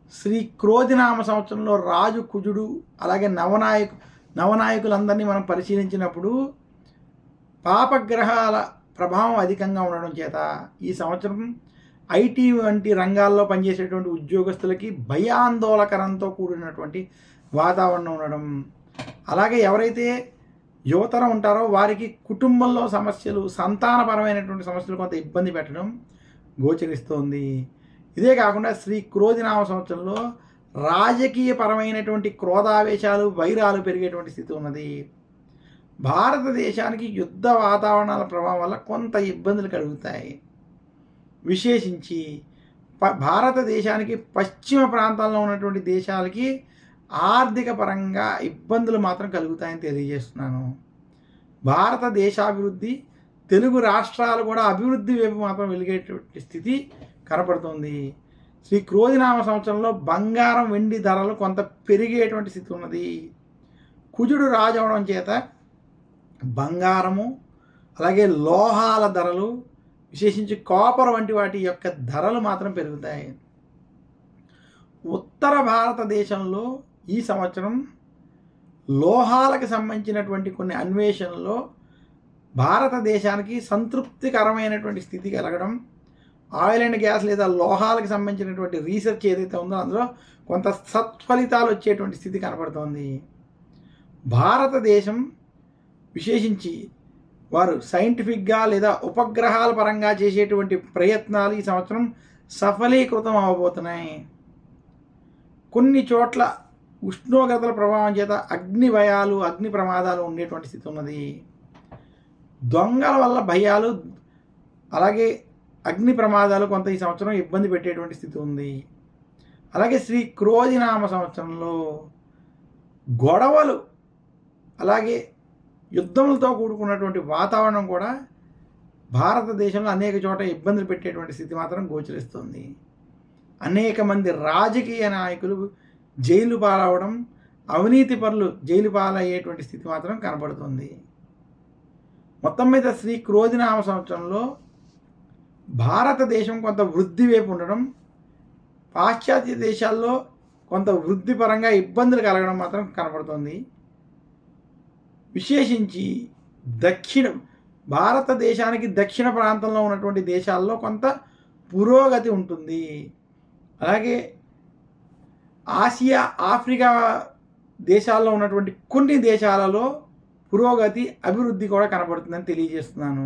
శ్రీ క్రోధినామ సంవత్సరంలో రాజు కుజుడు అలాగే నవనాయకు నవనాయకులందరినీ మనం పరిశీలించినప్పుడు పాపగ్రహాల ప్రభావం అధికంగా ఉండడం చేత ఈ సంవత్సరం ఐటీ వంటి రంగాల్లో పనిచేసేటువంటి ఉద్యోగస్తులకి భయాందోళకరంతో కూడినటువంటి వాతావరణం ఉండడం అలాగే ఎవరైతే యువతరం ఉంటారో వారికి కుటుంబంలో సమస్యలు సంతానపరమైనటువంటి సమస్యలు కొంత ఇబ్బంది పెట్టడం గోచరిస్తోంది ఇదే కాకుండా శ్రీ క్రోధినామ సంవత్సరంలో రాజకీయపరమైనటువంటి క్రోధావేశాలు వైరాలు పెరిగేటువంటి స్థితి ఉన్నది భారతదేశానికి యుద్ధ వాతావరణాల ప్రభావం వల్ల కొంత ఇబ్బందులు కలుగుతాయి విశేషించి ప భారతదేశానికి పశ్చిమ ప్రాంతాల్లో ఉన్నటువంటి దేశాలకి ఆర్థిక పరంగా ఇబ్బందులు మాత్రం కలుగుతాయని తెలియజేస్తున్నాను భారతదేశాభివృద్ధి తెలుగు రాష్ట్రాలు కూడా అభివృద్ధి వైపు మాత్రం వెలిగేటువంటి స్థితి కనపడుతుంది శ్రీ క్రోధినామ సంవత్సరంలో బంగారం వెండి ధరలు కొంత పెరిగేటువంటి స్థితి ఉన్నది కుజుడు రాజవడం చేత బంగారము అలాగే లోహాల ధరలు విశేషించి కాపర్ వంటి వాటి యొక్క ధరలు మాత్రం పెరుగుతాయి ఉత్తర భారతదేశంలో ఈ సంవత్సరం లోహాలకు సంబంధించినటువంటి కొన్ని అన్వేషణలో భారతదేశానికి సంతృప్తికరమైనటువంటి స్థితి కలగడం ఆయిల్ అండ్ గ్యాస్ లేదా లోహాలకు సంబంధించినటువంటి రీసెర్చ్ ఏదైతే ఉందో అందులో కొంత సత్ఫలితాలు వచ్చేటువంటి స్థితి కనపడుతోంది భారతదేశం విశేషించి వారు సైంటిఫిక్గా లేదా ఉపగ్రహాల పరంగా చేసేటువంటి ప్రయత్నాలు ఈ సంవత్సరం సఫలీకృతం అవ్వబోతున్నాయి కొన్ని చోట్ల ఉష్ణోగ్రతల ప్రభావం చేత అగ్ని భయాలు అగ్ని ప్రమాదాలు ఉండేటువంటి స్థితి ఉన్నది దొంగల వల్ల భయాలు అలాగే అగ్ని ప్రమాదాలు కొంత ఈ సంవత్సరం ఇబ్బంది పెట్టేటువంటి స్థితి ఉంది అలాగే శ్రీ క్రోధినామ సంవత్సరంలో గొడవలు అలాగే యుద్ధములతో కూడుకున్నటువంటి వాతావరణం కూడా భారతదేశంలో అనేక చోట ఇబ్బందులు పెట్టేటువంటి స్థితి మాత్రం గోచరిస్తుంది అనేక మంది రాజకీయ నాయకులు జైలు పాలవడం అవినీతి పనులు జైలు పాలయ్యేటువంటి స్థితి మాత్రం కనపడుతుంది మొత్తం మీద శ్రీ క్రోధినామ సంవత్సరంలో భారతదేశం కొంత వృద్ధి వైపు ఉండడం పాశ్చాత్య దేశాల్లో కొంత వృద్ధి పరంగా ఇబ్బందులు కలగడం మాత్రం కనపడుతుంది విశేషించి దక్షిణ భారతదేశానికి దక్షిణ ప్రాంతంలో ఉన్నటువంటి దేశాల్లో కొంత పురోగతి ఉంటుంది అలాగే ఆసియా ఆఫ్రికా దేశాల్లో ఉన్నటువంటి కొన్ని దేశాలలో పురోగతి అభివృద్ధి కూడా కనబడుతుందని తెలియజేస్తున్నాను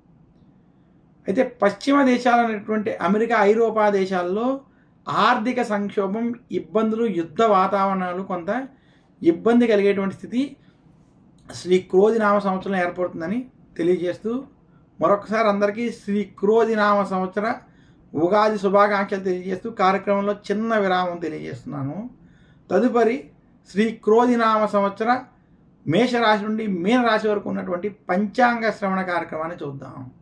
అయితే పశ్చిమ దేశాలైనటువంటి అమెరికా ఐరోపా దేశాల్లో ఆర్థిక సంక్షోభం ఇబ్బందులు యుద్ధ వాతావరణాలు కొంత ఇబ్బంది కలిగేటువంటి స్థితి శ్రీ క్రోధినామ సంవత్సరం ఏర్పడుతుందని తెలియజేస్తూ మరొకసారి అందరికీ శ్రీ క్రోధినామ సంవత్సర ఉగాది శుభాకాంక్షలు తెలియజేస్తూ కార్యక్రమంలో చిన్న విరామం తెలియజేస్తున్నాను తదుపరి శ్రీ క్రోధినామ సంవత్సర మేషరాశి నుండి మీనరాశి వరకు ఉన్నటువంటి పంచాంగ శ్రవణ కార్యక్రమాన్ని చూద్దాం